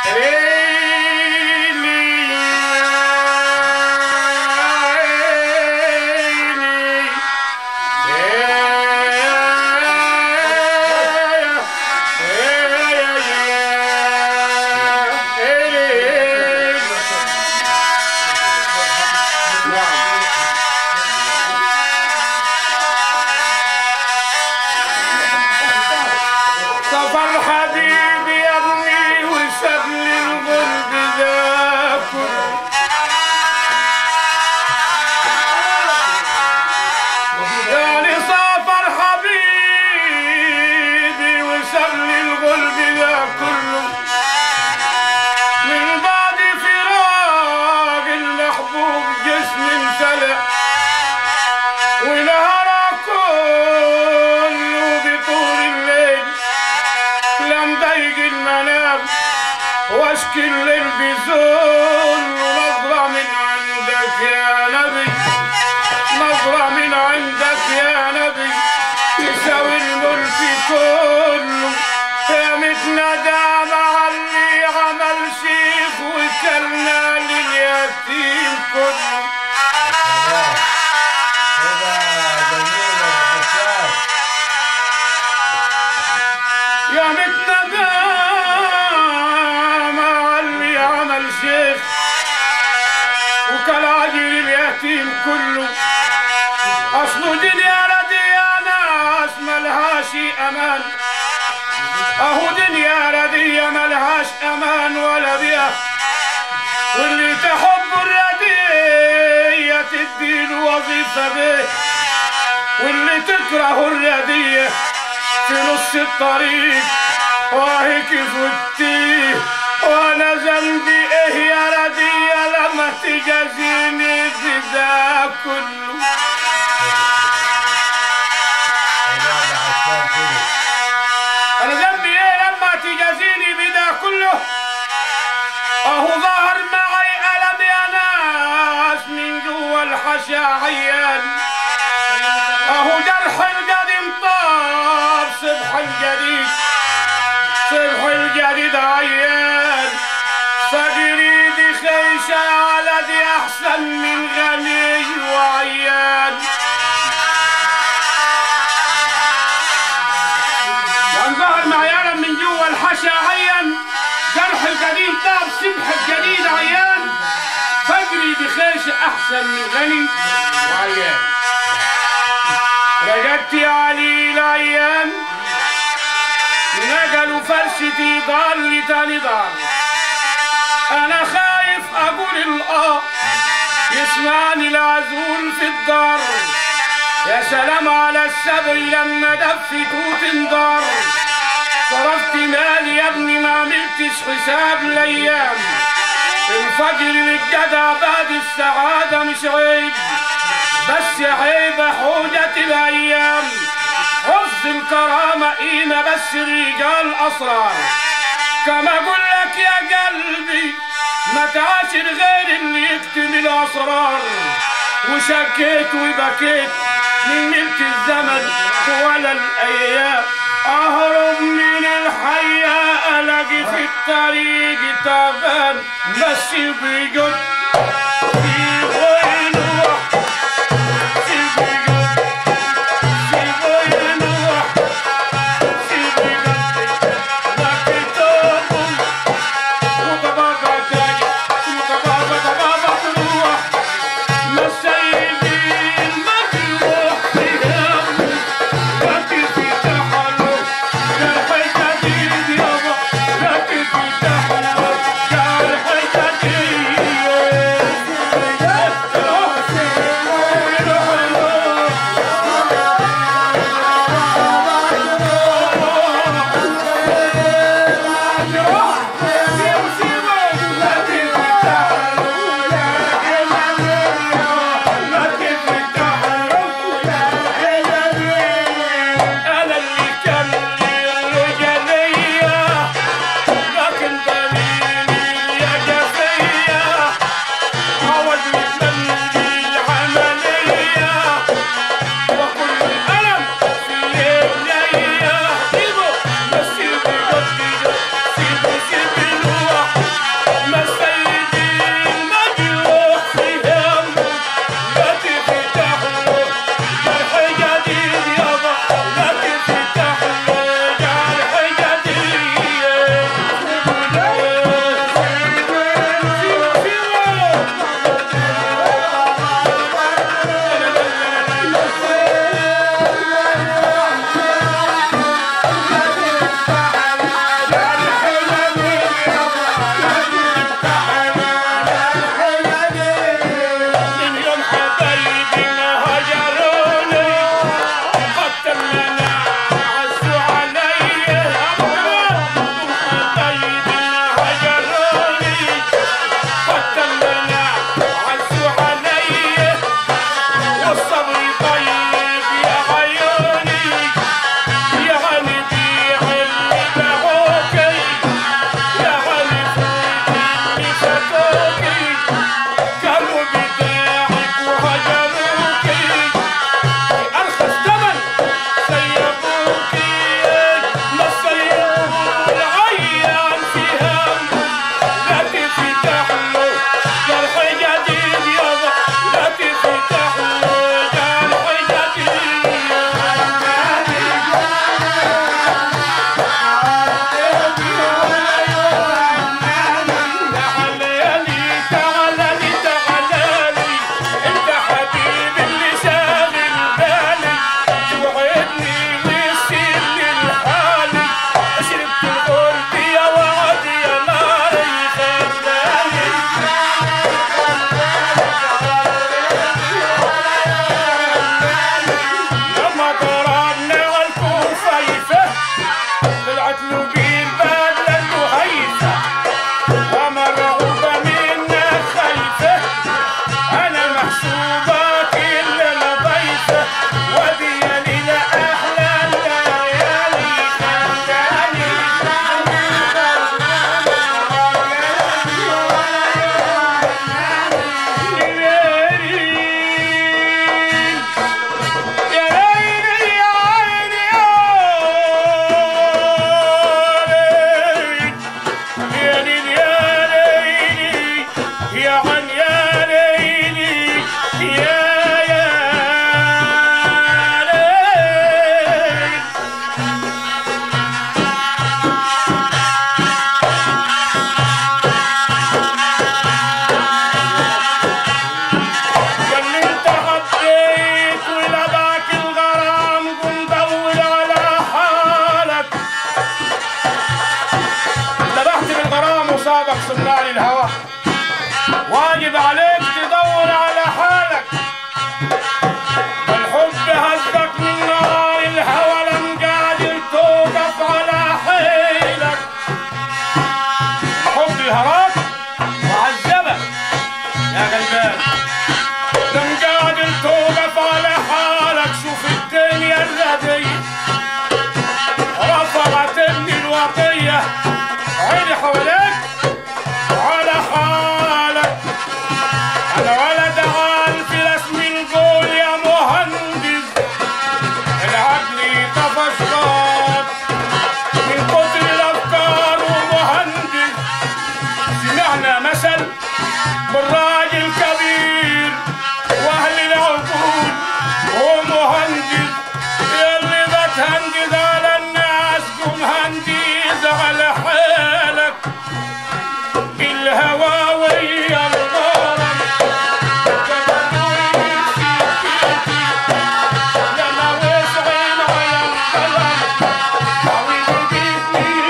سفر حبيبي يا ابني وساب لي الغرب ذاكر يعني سافر حبيبي وساب لي الغرب ذا كله من بعد فراق المحبوب جسمي انسلق ونهار كله بطول الليل لم ضيق المنام واشكي الليل بذل ونظرة من عندك يا نبي نظرة من عندك يا نبي تساوي الملك كله يا متندى مع اللي عمل شيخ وكلنا لليتيم كله يا متندى مع اللي عمل شيخ وكالعجل اليتيم كله اصله دنيا ردي يا ناس ملهاش امان اهو دنيا ردي ملهاش امان ولا بيها واللي تحب الردية تديله وظيفة بيه واللي تكره الردية في نص الطريق وهيك فتيه وانا ذنبي ايه يا ردية لما تجازيني في ده كله انا ذنبي ايه لما تجازيني بده كله اهو ظهر معي الم يا ناس من جوا الحشا عيان اهو جرح القديم طاب صبح الجديد صبح الجديد عيان فقري دي خيشة على دي احسن من غني وعيان كان ظهر معيانا من جوا الحشا عيان جرح القديم طاب صبح الجديد عيان فقري دي خيشة احسن من غني وعيان رجعت يا علي العيان نقلوا فرشتي ضل تاني ضل انا خايف اقول الاه يسمعني العزول في الدار يا سلام على السبي لما دفتوا تنضر صرفت مالي يا ابني ما عملتش حساب الايام الفجر للجدع بعد السعادة مش عيب بس عيب حوجة الأيام حفظ الكرامة قيمة بس الرجال أسرار كما أقول لك يا قلبي ما تعاشر غير اللي يكتم الأسرار وشكيت وبكيت من ملك الزمن ولا الأيام أهرب من الحياة ألاقي في الطريق تعبان بس بجد في غير وقت أنا اللي كان الرجالية لكن دليلي يا جفية عوض متمني العملية وكل الألم في رجليا سيبه بس سيبه سيبه سيبه بالراجل كبير واهل العقول ومهندس يلي بتهندس على الناس قوم هندس على حالك الهوى ويا الغرام لما وسعين على القلم عويل بيتني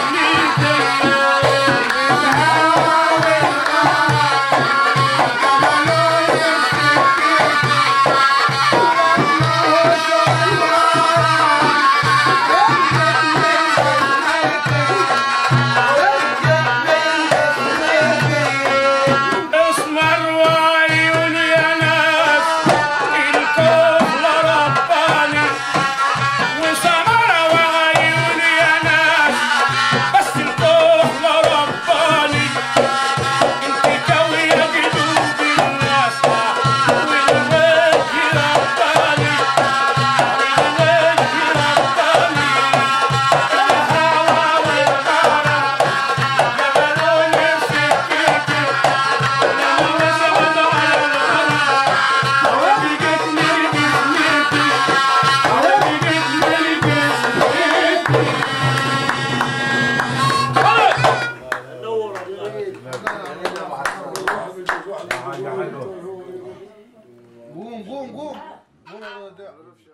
اسمر وعيون يا ناس الكفل رباني وسمر وعيون يا ناس بس الكفل رباني انت قوي يا قلوب الناس والوجه رباني والوجه رباني الهوى والغرام جبلوني بسكتي قوم قوم قوم قوم